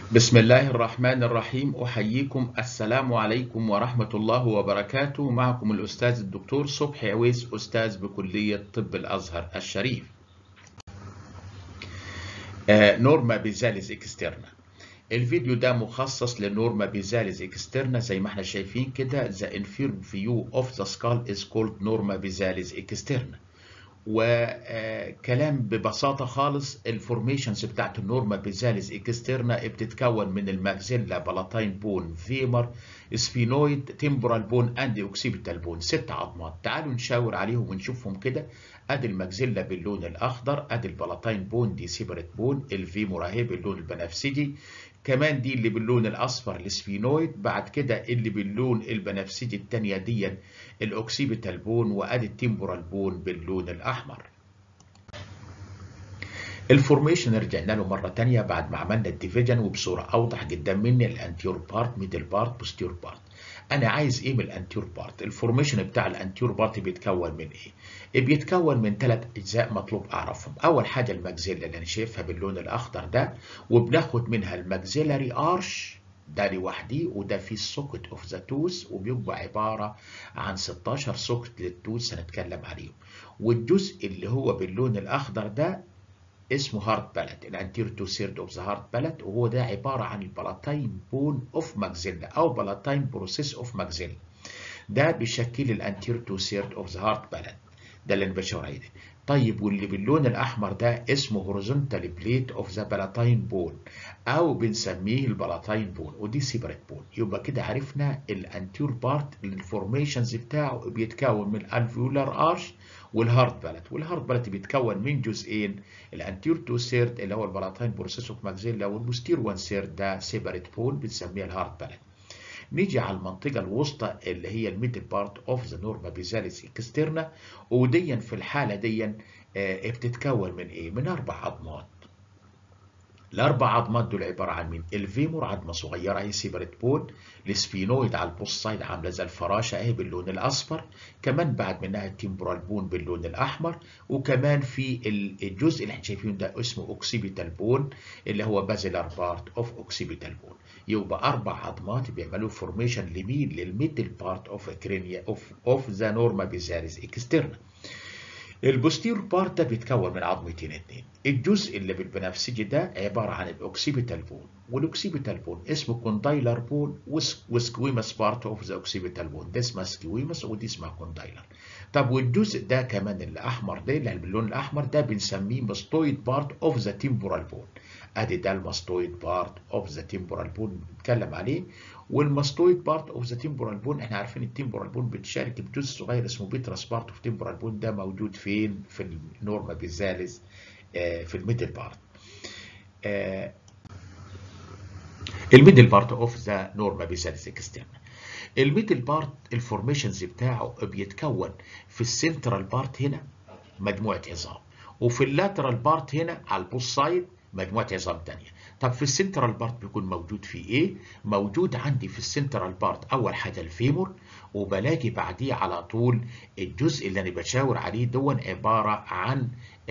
بسم الله الرحمن الرحيم أحييكم السلام عليكم ورحمة الله وبركاته معكم الأستاذ الدكتور صبحي عويس أستاذ بكلية طب الأزهر الشريف آه نورما بيزاليز اكسترنا الفيديو ده مخصص لنورما بيزاليز اكسترنا زي ما احنا شايفين كده the inferior view of the skull is called نورما بيزاليز اكسترنا وكلام ببساطه خالص الفورميشنز بتاعت النورما بيزاليز اكسترنا بتتكون من الماكسيلا بلاتاين بون فيمر سفينويد تمبرال بون اند اوكسيبيتال بون ست عظمات تعالوا نشاور عليهم ونشوفهم كده ادي الماكسيلا باللون الاخضر ادي البلاتاين بون دي سيبريت بون الفيمور اهي باللون البنفسجي كمان دي اللي باللون الاصفر السفينويد بعد كده اللي باللون البنفسجي الثانيه دي الاوكسيبيتال بون وادي التمبورال بون باللون الاحمر الفورميشن رجعنا له مره ثانيه بعد ما عملنا الديفيجن وبصوره اوضح جدا مني الانتيور بارت ميدل بارت بوستيور بارت انا عايز ايه من الانتيور بارت الفورميشن بتاع الانتيور بارت بيتكون من ايه بيتكون من ثلاث اجزاء مطلوب اعرفهم اول حاجه الماكسيلا اللي انا شايفها باللون الاخضر ده وبناخد منها الماكسيلاري ارش ده لوحدي وده فيه السوكت اوف ذا توث وبيبقى عباره عن 16 سوكت للتوث هنتكلم عليهم والجزء اللي هو باللون الاخضر ده اسمه هارت بالات الانتير تو سيرد اوف ذا هارت بالات وهو ده عباره عن البلاتاين بون اوف ماكسيلا او بلاتاين بروسيس اوف ماكسيلا ده بيشكل الانتير تو سيرد اوف ذا هارت بالات ده اللي انا بشاور عليه طيب واللي باللون الاحمر ده اسمه هوريزونتال بليت اوف ذا بلاتاين بون او بنسميه البلاتاين بون ودي سيبريت بون يبقى كده عرفنا الانتيور بارت الفورميشنز بتاعه بيتكون من الفيولار ارش والهارت بالات والهارت بالات بيتكون من جزئين الانتيور تو سيرد اللي هو البلاتاين بروسيس اوف ماكسيلا والبوستير وان سيرد ده سيبريت بون بنسميها الهارت بالات نيجي على المنطقة الوسطى اللي هي الميدل بارت اوف ذا نورما بيزاليس اكسترنا وديا في الحالة ديا آه بتتكون من ايه؟ من أربع عظمات. الأربع عظمات دول عبارة عن مين؟ الفيمور عظمة صغيرة هي سيبريت بون، السفينويد على البوست سايد عاملة زي الفراشة اهي باللون الأصفر، كمان بعد منها التمبرال بون باللون الأحمر، وكمان في الجزء اللي احنا شايفينه ده اسمه اوكسيبيتال بون اللي هو بازيلار بارت اوف اوكسيبيتال بون. يبقى اربع عظمات بيعملوا فورميشن لمين للميدل بارت اوف كرينيا اوف اوف ذا نورما بيزاريس اكسترنا البوستير بارت ده بيتكون من عظمتين اتنين الجزء اللي بالبنفسجي ده عباره عن الاوكسيبيتال بون والاوكسيبيتال بون اسمه كوندايلر بون وسكويمس بارت اوف ذا اوكسيبيتال بون ده اسمها سكويمس ودي اسمها كوندايلر طب والجزء ده كمان اللي احمر ده اللي باللون الاحمر ده بنسميه ماستويد بارت اوف ذا تمبورال بون ادي ده الماستويد بارت اوف ذا تمبورال بون بنتكلم عليه والماستويد بارت اوف ذا تمبورال بون احنا عارفين التمبورال بون بتشارك بجزء صغير اسمه بيترس بارت اوف تمبورال بون ده موجود فين في النورما بيزاليز آه في الميدل بارت آه الميدل بارت اوف ذا نورما بيزاليز اكسترنا الميدل بارت الفورميشنز بتاعه بيتكون في السنترال بارت هنا مجموعه عظام وفي اللاترال بارت هنا على البوست سايد مجموعه عظام ثانيه طب في السنترال بارت بيكون موجود فيه ايه موجود عندي في السنترال بارت اول حاجه الفيمور وبلاقي بعديه على طول الجزء اللي انا بشاور عليه دون عباره عن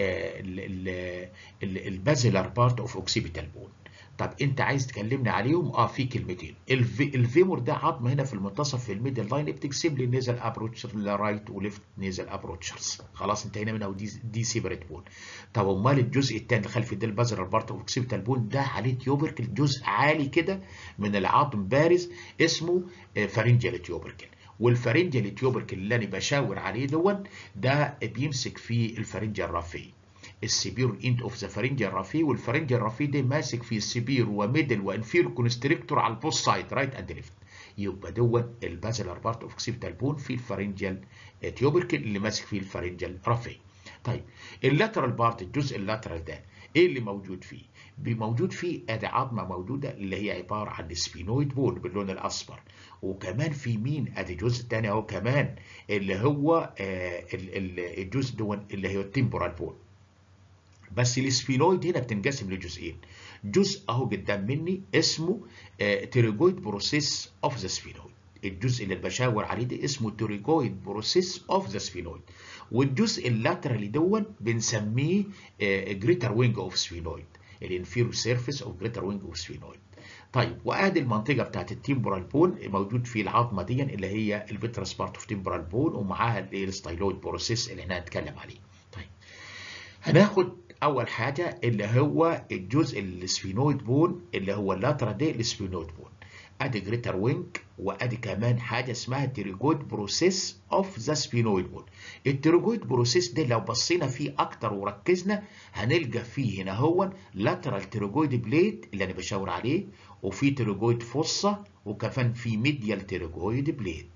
البازيلار بارت اوف اوكسيبيتال بون طب انت عايز تكلمني عليهم اه في كلمتين الفي الفيمور ده عظمه هنا في المنتصف في الميدل لاين بتكسب لي نيزل ابروتشر رايت وليفت نيزل ابروتشرز خلاص انتهينا منها ودي دي سيبريت بون طب امال الجزء الثاني اللي خلف ده البازلر بارت اوف اوكسيبيتال بون ده عليه تيوبركل جزء عالي كده من العظم بارز اسمه فارنجيال تيوبركل والفارنجيال تيوبركل اللي انا بشاور عليه دون ده بيمسك فيه الفارنجيال رافي السبير اند اوف ذا فارنجيال رافي والفارنجيال رافي ده ماسك فيه السبير وميدل وانفير كونستريكتور على البوست سايد رايت اند ليفت يبقى دون البازلر بارت اوف اوكسيبيتال بون في الفارنجيال تيوبركل اللي ماسك فيه الفارنجيال رافي طيب اللاترال بارت الجزء اللاترال ده ايه اللي موجود فيه موجود فيه ادي عظمه موجوده اللي هي عباره عن السفينويد بون باللون الاصفر وكمان في مين ادي جزء تاني اهو كمان اللي هو آه الجزء دون اللي هي التمبورال بون بس السفينويد هنا بتنقسم لجزئين جزء اهو قدام مني اسمه آه تيريجويد بروسيس اوف ذا سفينويد الجزء اللي بشاور عليه ده اسمه تيريجويد بروسيس اوف ذا سفينويد والجزء اللاترالي دون بنسميه جريتر وينج اوف سفينويد الانفيرو سيرفيس اوف جريتر وينج اوف سفينويد طيب وادي المنطقه بتاعت التيمبرال بون موجود في العظمه دي اللي هي الفيترس بارت اوف تيمبرال بون ومعاها الايه الستايلويد بروسيس اللي احنا هنتكلم عليه طيب هناخد اول حاجه اللي هو الجزء السفينويد بون اللي هو اللاترا دي السفينويد بون ادي جريتر وينج وادي كمان حاجه اسمها التيروجويد بروسيس اوف ذا سفينويد بون التيروجويد بروسيس ده لو بصينا فيه اكتر وركزنا هنلقى فيه هنا هو لاترال تيروجويد بليد اللي انا بشاور عليه وفي تيروجويد فوسا وكمان في ميديال تيروجويد بليد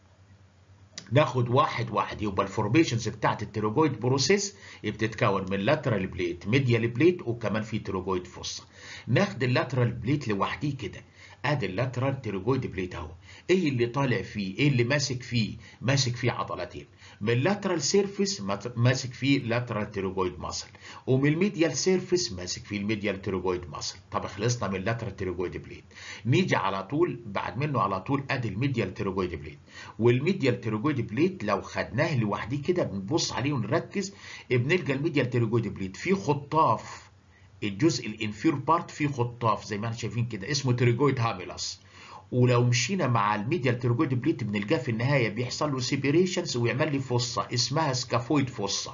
ناخد واحد واحد يبقى الفورميشنز بتاعت التيروجويد بروسيس بتتكون من لاترال بليت ميديال بليت وكمان في تيروجويد فوسا ناخد اللاترال بليت لوحديه كده ادي اللاترال تيروجويد بليت اهو ايه اللي طالع فيه ايه اللي ماسك فيه ماسك فيه عضلتين من اللاترال سيرفيس ماسك فيه لاترال تيروجويد ماسل ومن الميديال سيرفيس ماسك فيه الميديال تيروجويد ماسل طب خلصنا من اللاترال تيروجويد بليت نيجي على طول بعد منه على طول ادي الميديال تيروجويد بليت والميديال تيروجويد بليت لو خدناه لوحديه كده بنبص عليه ونركز بنلقى الميديال تيروجويد بليت فيه خطاف الجزء الانفير بارت فيه خطاف زي ما احنا شايفين كده اسمه تيروجويد هاميلاس ولو مشينا مع الميديال تيروجويد بليت بنلقاه في النهايه بيحصل له سيبريشنز ويعمل لي فصه اسمها سكافويد فصه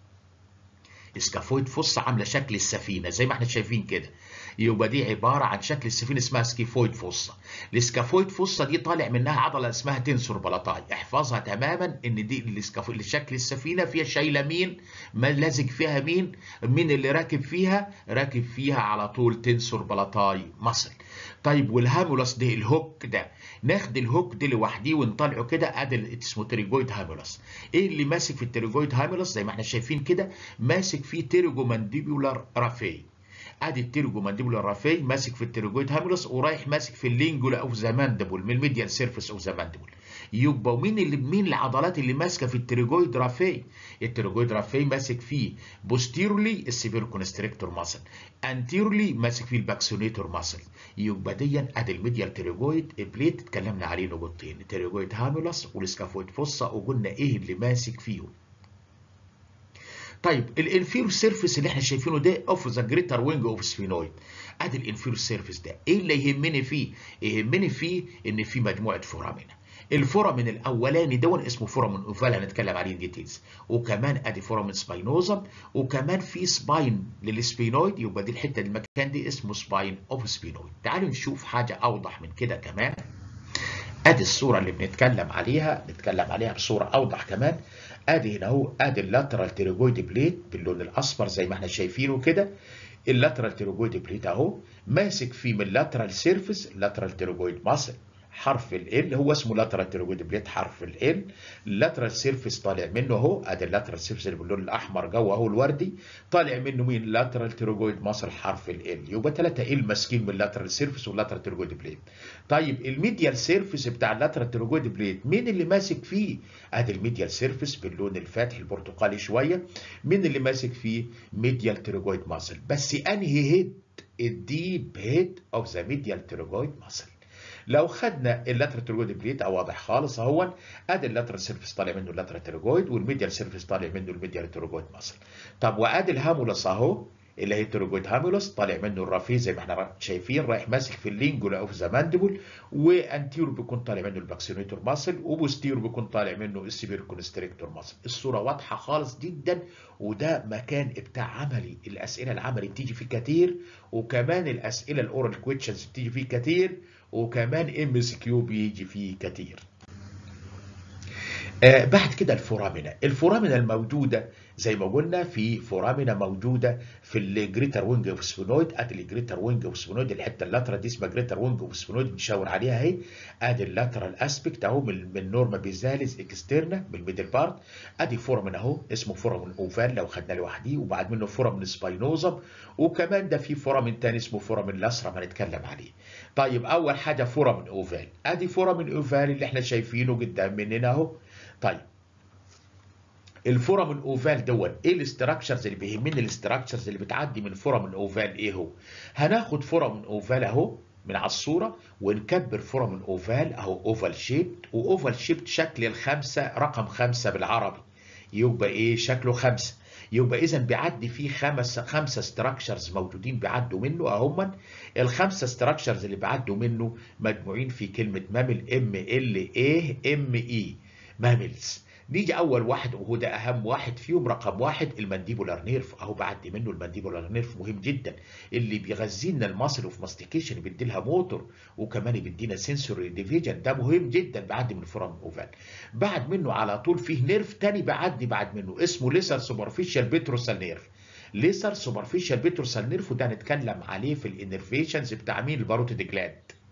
سكافويد فصه عامله شكل السفينه زي ما احنا شايفين كده يبقى دي عباره عن شكل السفينه اسمها سكيفويد فصه السكافويد فصه دي طالع منها عضله اسمها تنسور بلاطاي احفظها تماما ان دي السكافويد شكل السفينه فيها شايله مين ما لازق فيها مين مين اللي راكب فيها راكب فيها على طول تنسور بلاطاي مصل طيب والهامولاس ده الهوك ده ناخد الهوك ده لوحديه ونطلعه كده ادي اسمه تريجويد هامولاس ايه اللي ماسك في التريجويد هامولاس زي ما احنا شايفين كده ماسك فيه تيرجو مانديبولار رافي ادي التيرجو مانديبولار رافي ماسك في التيروجويد هامولس ورايح ماسك في اللينجولا اوف ذا ماندبل من الميديال سيرفيس اوف ذا ماندبل يبقى مين اللي مين العضلات اللي ماسكه في التيروجويد رافي التيروجويد رافي ماسك فيه بوستيرولي السيفير كونستريكتور ماسل انتيرولي ماسك فيه الباكسونيتور ماسل يبقى دي ادي الميديال تيروجويد بليت اتكلمنا عليه نقطتين التيروجويد هامولس والسكافويد فوسا وقلنا ايه اللي ماسك فيهم طيب الانفيرو سيرفيس اللي احنا شايفينه ده اوف ذا جريتر وينج اوف سفينويد ادي الانفيرو سيرفيس ده ايه اللي يهمني فيه يهمني فيه ان في مجموعه فورامين الفورامين الاولاني دون اسمه فورامين اوفال هنتكلم عليه ديتيلز وكمان ادي فورامين سباينوزم وكمان في سباين للسبينويد يبقى دي الحته المكان دي اسمه سباين اوف سبينويد تعالوا نشوف حاجه اوضح من كده كمان ادي الصوره اللي بنتكلم عليها نتكلم عليها بصوره اوضح كمان ادي هنا اهو ادي اللاترال تيروجويد بليت باللون الاصفر زي ما احنا شايفينه كده اللاترال تيروجويد بليت اهو ماسك فيه من اللاترال سيرفيس اللاترال تيروجويد ماسل حرف ال هو اسمه لاترال تيروجويد بليت حرف ال اللاترال سيرفيس طالع منه اهو ادي اللاترال سيرفيس اللي باللون الاحمر جوه اهو الوردي طالع منه مين لاترال تيروجويد ماسل حرف ال يبقى 3 ال ماسكين من اللاترال سيرفيس واللاترال تيروجويد بليت طيب الميديال سيرفيس بتاع اللاترال تيروجويد بليت مين اللي ماسك فيه ادي الميديال سيرفيس باللون الفاتح البرتقالي شويه مين اللي ماسك فيه ميديال تيروجويد ماسل بس انهي هيد الديب هيد اوف ذا ميديال تيروجويد ماسل لو خدنا اللاترال تيروجويد بليت او واضح خالص اهو ادي اللاترال سيرفيس طالع منه اللاترال تيروجويد والميديال سيرفيس طالع منه الميديال تيروجويد ماسل طب وادي الهامولس اهو اللي هي التيروجويد هامولس طالع منه الرافي زي ما احنا شايفين رايح ماسك في اللينجولا اوف ذا ماندبل وانتيرو بيكون طالع منه الباكسينيتور ماسل وبوستيرو بيكون طالع منه السيفير كونستريكتور ماسل الصوره واضحه خالص جدا وده مكان بتاع عملي الاسئله العملي بتيجي فيه كتير وكمان الاسئله الاورال كويتشنز بتيجي فيه كتير وكمان ام اس كيو بيجي فيه كتير آه بعد كده الفورامينا الفورامينا الموجودة زي ما قلنا في فورامينا موجودة في الجريتر وينج اوف سفينويد ادي الجريتر وينج اوف سفينويد الحته اللاترال دي اسمها جريتر وينج اوف سفينويد بنشاور عليها اهي ادي اللاترال اسبكت اهو من من نورما بيزاليز اكسترنا بالميدل بارت ادي فورامين اهو اسمه فورامين اوفال لو خدناه لوحديه وبعد منه فورامين سباينوزم وكمان ده في فورامين تاني اسمه فورامين لاسرم هنتكلم عليه طيب اول حاجه فورامين اوفال ادي فورامين اوفال اللي احنا شايفينه قدام مننا اهو طيب الفورامين اوفال دول ايه الاستراكشرز اللي بيهمني الاستراكشرز اللي بتعدي من فورامين اوفال ايه هو هناخد فورامين اوفال اهو من على الصوره ونكبر فورامين اوفال اهو اوفال شيبت واوفال شيبت شكل الخمسه رقم خمسه بالعربي يبقى ايه شكله خمسه يبقى اذا بيعدي فيه خمس خمسه ستراكشرز موجودين بيعدوا منه اهم الخمسه ستراكشرز اللي بيعدوا منه مجموعين في كلمه مامل ام ال اي ام اي ماملز نيجي اول واحد وهو ده اهم واحد فيهم رقم واحد المانديبولار نيرف اهو بعدي منه المانديبولار نيرف مهم جدا اللي بيغذي لنا المصل اوف ماستيكيشن بيدي لها موتور وكمان بيدينا سنسوري ديفيجن ده مهم جدا بعدي من الفورام اوفال بعد منه على طول فيه نيرف تاني بعدي بعد منه اسمه ليسر سوبرفيشال بيتروسال نيرف ليسر سوبرفيشال بيتروسال نيرف وده هنتكلم عليه في الانرفيشنز بتاع مين الباروتيد جلاند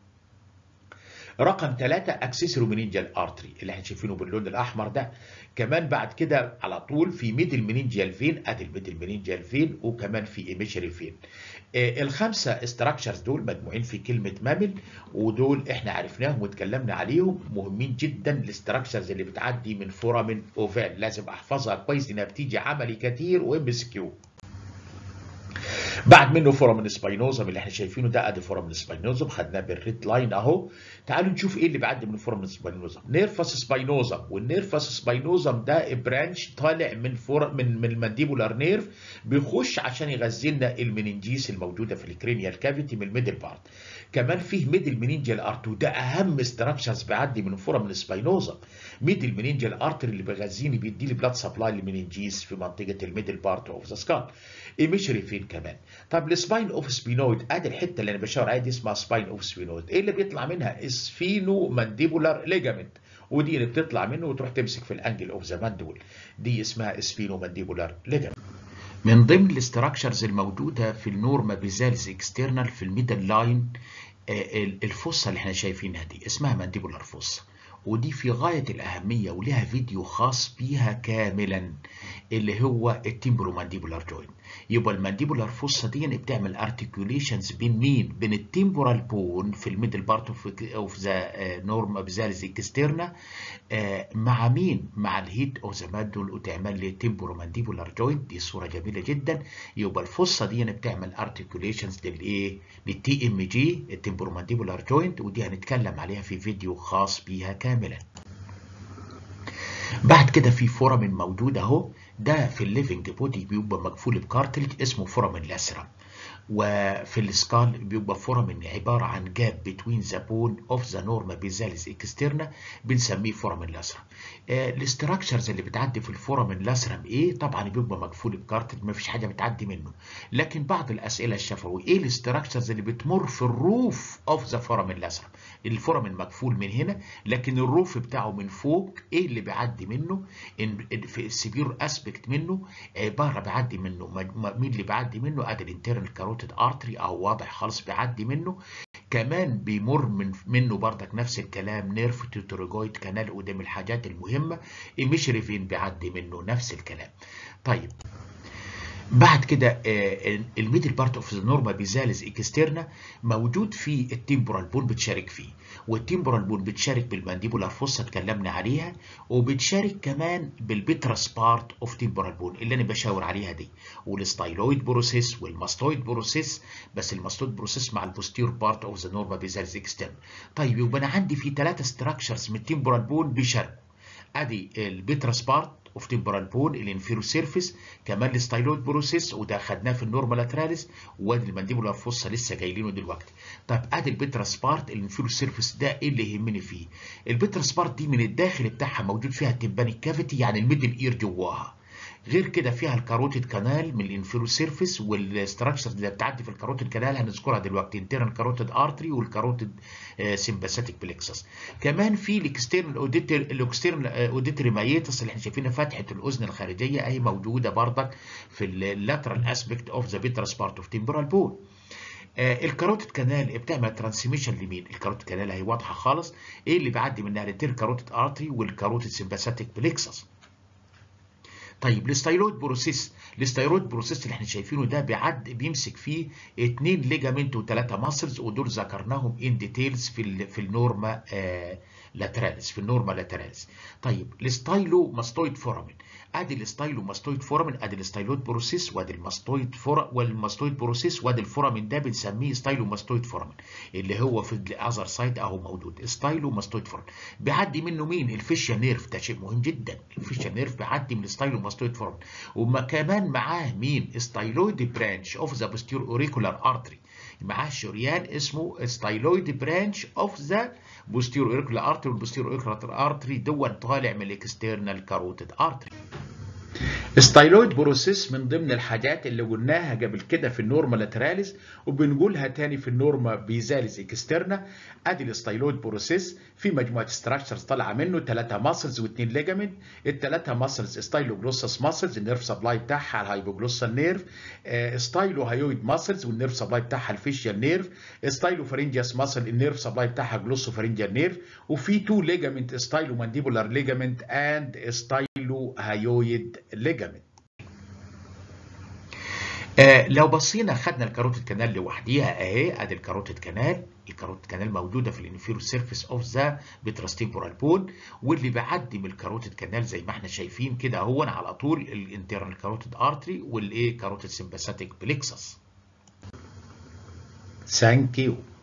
رقم ثلاثة اكسسوري منينجيال ارتري اللي احنا شايفينه باللون الاحمر ده كمان بعد كده على طول في ميدل منينجيال فين ادي الميدل منينجيال فين وكمان في ايميشري فين آه الخمسه استراكشرز دول مجموعين في كلمه مامل ودول احنا عرفناهم واتكلمنا عليهم مهمين جدا الاستراكشرز اللي بتعدي من فورامين اوفال لازم احفظها كويس لانها بتيجي عملي كتير وام اس كيو بعد منه فورامين سباينوزم اللي احنا شايفينه ده ادي فورامين سباينوزم خدناه بالريد لاين اهو تعالوا نشوف ايه اللي بيعدي من الفورامين سباينوزم نيرفس سباينوزم والنيرفس سباينوزم ده برانش طالع من فور من من المانديبولار نيرف بيخش عشان يغذي لنا المننجيس الموجوده في الكرينيال كافيتي من الميدل بارت كمان فيه ميدل منينجيال ارت وده اهم ستراكشرز بيعدي من الفورامين سباينوزم ميدل منينجيال ارتري اللي بيغذيني بيدي لي بلاد سبلاي للمننجيس في منطقه الميدل بارت اوف ذا سكال ايميشري فين كمان طب السباين اوف سبينويد ادي الحته اللي انا بشاور عليها دي اسمها سباين اوف سبينويد ايه اللي بيطلع منها اسفينو مانديبولار ليجامنت ودي اللي بتطلع منه وتروح تمسك في الانجل اوف ذا ماندول دي اسمها اسفينو مانديبولار ليجامنت من ضمن الاستراكشرز الموجوده في النورما بيزالز اكسترنال في الميدل لاين الفصه اللي احنا شايفينها دي اسمها مانديبولار فصه ودي في غاية الأهمية ولها فيديو خاص بيها كاملا اللي هو التيمبرو مانديبولار جوينت يبقى المانديبولار فوسا دي بتعمل ارتكيوليشنز بين مين؟ بين التيمبورال بون في الميدل بارت اوف ذا نورما بيزاليز اكسترنا مع مين؟ مع الهيت اوف ذا مادول وتعمل لي تيمبورو مانديبولار جوينت دي صورة جميلة جدا يبقى الفوسا دي بتعمل ارتكيوليشنز للايه؟ للتي ام جي التيمبورو مانديبولار جوينت ودي هنتكلم عليها في فيديو خاص بيها كاملا. بعد كده في فورامين موجود اهو ده في الليفنج بودي بيبقى مقفول بكارتلج اسمه فورامين لاسرم وفي السكال بيبقى فورامين عبارة عن جاب بتوين ذا بون اوف ذا نورما بيزاليز اكسترنا بنسميه فورامين لاسرم آه الاستراكشرز اللي بتعدي في الفورامين لاسرم ايه طبعا بيبقى مقفول بكارتلج ما فيش حاجة بتعدي منه لكن بعض الاسئلة الشفوي ايه الاستراكشرز اللي بتمر في الروف اوف ذا فورامين لاسرم الفورامين مقفول من هنا لكن الروف بتاعه من فوق ايه اللي بيعدي منه في السبير اسبكت منه عباره بيعدي منه مين اللي بيعدي منه ادي الانترنال كاروتيد ارتري او واضح خالص بيعدي منه كمان بيمر من منه بردك نفس الكلام نيرف تيتروجويد كانال وده من الحاجات المهمه ايميشري فين بيعدي منه نفس الكلام طيب بعد كده الميدل بارت اوف ذا نورما بيزالز اكسترنا موجود فيه التمبورال بون بتشارك فيه والتمبورال بون بتشارك بالمانديبولار فوسا اتكلمنا عليها وبتشارك كمان بالبيترس بارت اوف تمبورال بون اللي انا بشاور عليها دي والستايلويد بروسيس والماستويد بروسيس بس الماستويد بروسيس مع البوستير بارت اوف ذا نورما بيزالز اكسترنا طيب يبقى انا عندي في ثلاثه ستراكشرز من التمبورال بون بيشاركوا ادي البيترس بارت اوف تمبرال بون الانفيرو سيرفيس كمان الستايلويد بروسيس وده خدناه في النورما لاتراليس وادي المانديبولار فوسا لسه جايلينه دلوقتي طب ادي البيتراس بارت الانفيرو سيرفيس ده ايه اللي يهمني فيه البيتراس بارت دي من الداخل بتاعها موجود فيها التمبانيك كافيتي يعني الميدل اير جواها غير كده فيها الكاروتيد كانال من الانفيرو سيرفيس والستراكشرز اللي بتعدي في الكاروتيد كانال هنذكرها دلوقتي انترنال كاروتيد ارتري والكاروتيد سمباثيك بلكسس كمان في الاكسترنال اوديتر الاكسترنال اوديتري مايتس اللي احنا شايفينها فتحه الاذن الخارجيه اهي موجوده بردك في اللاترال اسبكت اوف ذا بيترس بارت اوف تمبرال بون آه الكاروتيد كانال بتعمل ترانسميشن لمين؟ الكاروتيد كانال اهي واضحه خالص ايه اللي بيعدي منها الانتر كاروتيد ارتري والكاروتيد سمباثيك بلكسس طيب الستايرويد بروسيس الستايرويد بروسيس اللي احنا شايفينه ده بيعد بيمسك فيه اثنين ليجامنت وثلاثه ماسلز ودول ذكرناهم ان ديتيلز في ال في النورما آه لاتراليس في النورما لاتراليس طيب الستايلو ماستويد فورامين ادي الستايلو ماستويد فورامين ادي الستايلويد بروسيس وادي الماستويد فورا والماستويد بروسيس وادي الفورامين ده بنسميه ستايلو ماستويد فورامين اللي هو في الاذر سايد اهو موجود ستايلو ماستويد فورامين بيعدي منه مين الفيشيا نيرف ده شيء مهم جدا الفيشيا نيرف بيعدي من الستايلو ماستويد فورامين وما كمان معاه مين ستايلويد برانش اوف ذا بوستير اوريكولار ارتري معاه شريان اسمه ستايلويد برانش اوف ذا بوستيرو اوريكولار ارتري والبوستيرو اوريكولار ارتري دون طالع من الاكسترنال كاروتيد ارتري ستايلويد بروسيس من ضمن الحاجات اللي قلناها قبل كده في النورما لاتراليز وبنقولها تاني في النورما بيزاليز اكسترنا ادي الستايلويد بروسيس في مجموعه ستراكشرز طالعه منه ثلاثه ماسلز واثنين ليجامنت الثلاثه ماسلز ستايلوجلوسس ماسلز النيرف سبلاي بتاعها الهايبوجلوسال نيرف ستايلو هايويد ماسلز والنيرف سبلاي بتاعها الفيشيال نيرف ستايلو فارنجياس ماسل النيرف سبلاي بتاعها جلوسو فارنجيال نيرف وفي تو ليجامنت ستايلو مانديبولار ليجامنت اند ستايلو هايويد ليجامنت آه لو بصينا خدنا الكاروتيد كانال لوحديها اهي ادي الكاروتيد كانال الكاروتيد كانال موجوده في الانفيرو سيرفيس اوف ذا بتراستيمبورال بون واللي بيعدي من الكاروتيد كانال زي ما احنا شايفين كده اهو على طول الانترنال كاروتيد ارتري والايه كاروتيد سمباثيك بليكسس ثانك يو